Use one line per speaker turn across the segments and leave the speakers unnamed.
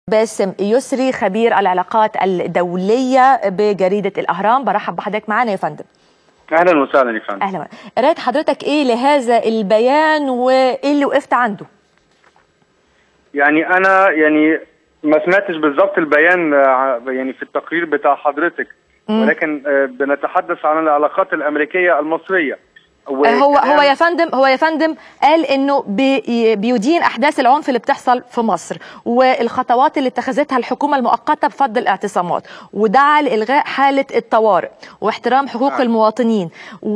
باسم يسري خبير العلاقات الدولية بجريدة الأهرام برحب بحضرتك معنا يا فندم
اهلا وسهلا يا فندم
أهلا قراية حضرتك إيه لهذا البيان وإيه اللي وقفت عنده
يعني انا يعني ما سمعتش بالظبط البيان آه، يعني في التقرير بتاع حضرتك
مم.
ولكن آه، بنتحدث عن العلاقات الامريكيه المصريه
هو هو
وكلام-
يا فندم هو يا فندم قال انه بي- بيدين احداث العنف اللي بتحصل في مصر والخطوات اللي اتخذتها الحكومه المؤقته بفضل الاعتصامات ودعا لالغاء حاله الطوارئ واحترام حقوق
نعم.
المواطنين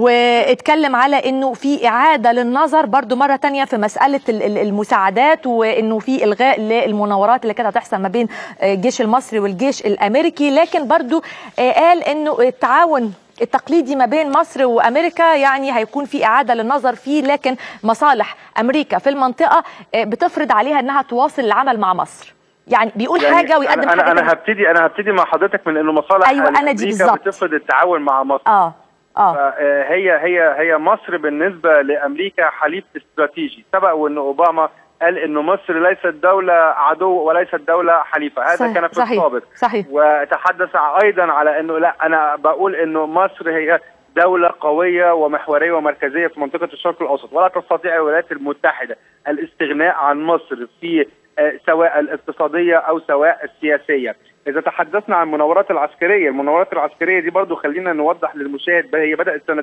واتكلم على انه في اعاده للنظر برضو مره تانية في مساله ال- ال- المساعدات وانه في الغاء للمناورات اللي كانت هتحصل ما بين آه، الجيش المصري والجيش الامريكي لكن برضو آه، قال انه التعاون التقليدي ما بين مصر وامريكا يعني هيكون في اعاده للنظر فيه لكن مصالح امريكا في المنطقه آه، بتفرض عليها انها تواصل العمل مع مصر يعني بيقول
يعني
حاجه ويقدم
انا
حاجه
انا, أنا
تانية.
هبتدي انا هبتدي مع حضرتك من انه مصالح
أيوة، أنا دي
أمريكا
بالظبط.
بتفرض التعاون مع مصر
اه اه
فهي هي هي مصر بالنسبه لامريكا حليف استراتيجي سبق وان اوباما قال انه مصر ليست دوله عدو وليست دوله حليفه هذا
صحيح،
كان في
صحيح،
السابق
صحيح.
وتحدث ايضا على انه لا انا بقول انه مصر هي دولة قوية ومحورية ومركزية في منطقة الشرق الأوسط ولا تستطيع الولايات المتحدة الاستغناء عن مصر في آه، سواء الاقتصادية أو سواء السياسية إذا تحدثنا عن المناورات العسكرية المناورات العسكرية دي برضو خلينا نوضح للمشاهد هي بدأت سنة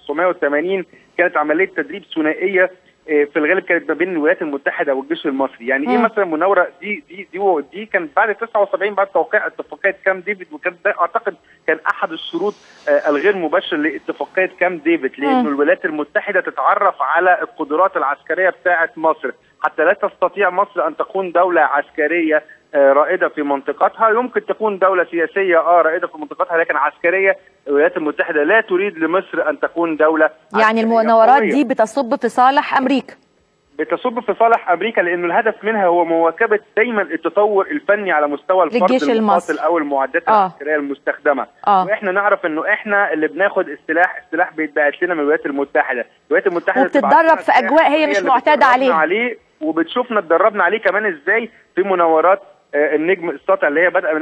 1980 كانت عملية تدريب ثنائية آه، في الغالب كانت ما بين الولايات المتحدة والجيش المصري يعني ايه
مم.
مثلا مناوره دي دي دي دي كان بعد 79 بعد توقيع اتفاقيه كام ديفيد وكان ده اعتقد كان احد الشروط آه، الغير مباشر لاتفاقيه كام ديفيد لانه
مم.
الولايات المتحده تتعرف على القدرات العسكريه بتاعه مصر حتى لا تستطيع مصر ان تكون دوله عسكريه آه، رائده في منطقتها يمكن تكون دوله سياسيه اه رائده في منطقتها لكن عسكريه الولايات المتحده لا تريد لمصر ان تكون دوله
يعني
عسكرية
المناورات
قوية.
دي بتصب في صالح امريكا
بتصب في صالح امريكا لانه الهدف منها هو مواكبه دايما التطور الفني على مستوى الفرد
للجيش
المقاتل
المصري.
او المعدات
آه.
العسكريه المستخدمه
آه.
واحنا نعرف انه احنا اللي بناخد السلاح السلاح بيتبعت لنا من الولايات المتحده الولايات المتحده
وبتتدرب
بتبعت لنا
في
السلاح
أجواء هي
وهي
مش
اللي
معتادة
بتدربنا
عليها.
عليه وبتشوفنا اتدربنا عليه كمان ازاي في مناورات آه، النجم الساطع اللي هي بدأ من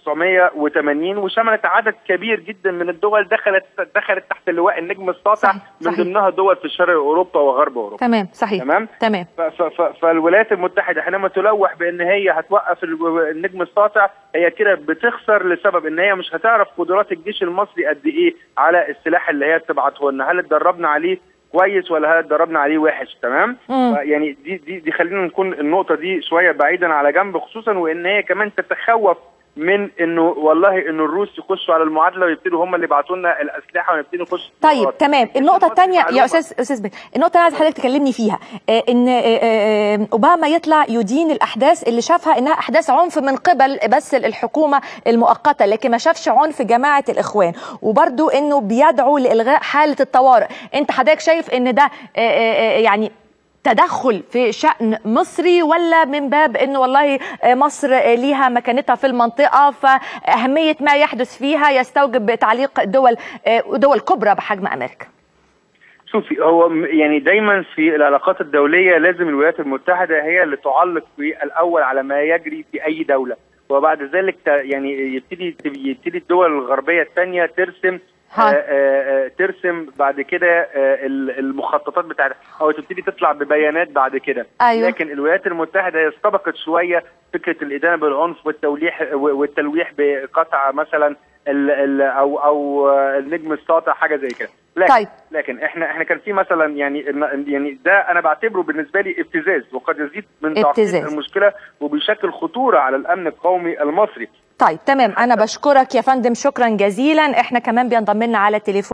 1980 وشملت عدد كبير جدا من الدول دخلت دخلت تحت لواء النجم الساطع
صحيح،
من
صحيح.
ضمنها دول في شرق اوروبا وغرب اوروبا
تمام صحيح
تمام
تمام
ف- ف- ف- فالولايات المتحده حينما تلوح بان هي هتوقف ال- النجم الساطع هي كده بتخسر لسبب ان هي مش هتعرف قدرات الجيش المصري قد ايه على السلاح اللي هي بتبعته لنا هل اتدربنا عليه كويس ولا هل اتدربنا عليه وحش تمام
مم.
ف- يعني دي دي دي خلينا نكون النقطه دي شويه بعيدا على جنب خصوصا وان هي كمان تتخوف من انه والله انه الروس يخشوا على المعادله ويبتدوا هم اللي يبعتوا لنا الاسلحه ونبتدي نخش
طيب تمام النقطة الثانية يا
معلومة.
أستاذ أستاذ بيه النقطة اللي عايز حضرتك تكلمني فيها آه، إن آه، آه، أوباما يطلع يدين الأحداث اللي شافها إنها أحداث عنف من قبل بس الحكومة المؤقتة لكن ما شافش عنف جماعة الإخوان وبرضو إنه بيدعو لإلغاء حالة الطوارئ أنت حضرتك شايف إن ده آه، آه، آه، يعني تدخل في شأن مصري ولا من باب انه والله مصر ليها مكانتها في المنطقة فأهمية ما يحدث فيها يستوجب تعليق دول دول كبرى بحجم أمريكا
شوفي هو م- يعني دايما في العلاقات الدوليه لازم الولايات المتحده هي اللي تعلق في الاول على ما يجري في اي دوله وبعد ذلك ت- يعني يبتدي يبتدي الدول الغربيه الثانيه ترسم
ها.
آه، آه، آه، ترسم بعد كده آه، ال- المخططات بتاعتها او تبتدي تطلع ببيانات بعد كده
أيوة.
لكن الولايات المتحده هي استبقت شويه فكره الادانه بالعنف والتوليح والتلويح بقطع مثلا ال ال او او آه، النجم الساطع حاجه زي كده لكن
طيب.
لكن احنا احنا كان في مثلا يعني يعني ده انا بعتبره بالنسبه لي ابتزاز وقد يزيد من تعقيد
ابتزاز.
المشكله وبيشكل خطوره على الامن القومي المصري
طيب تمام أنا بشكرك يا فندم شكرا جزيلا احنا كمان بينضم لنا على التليفون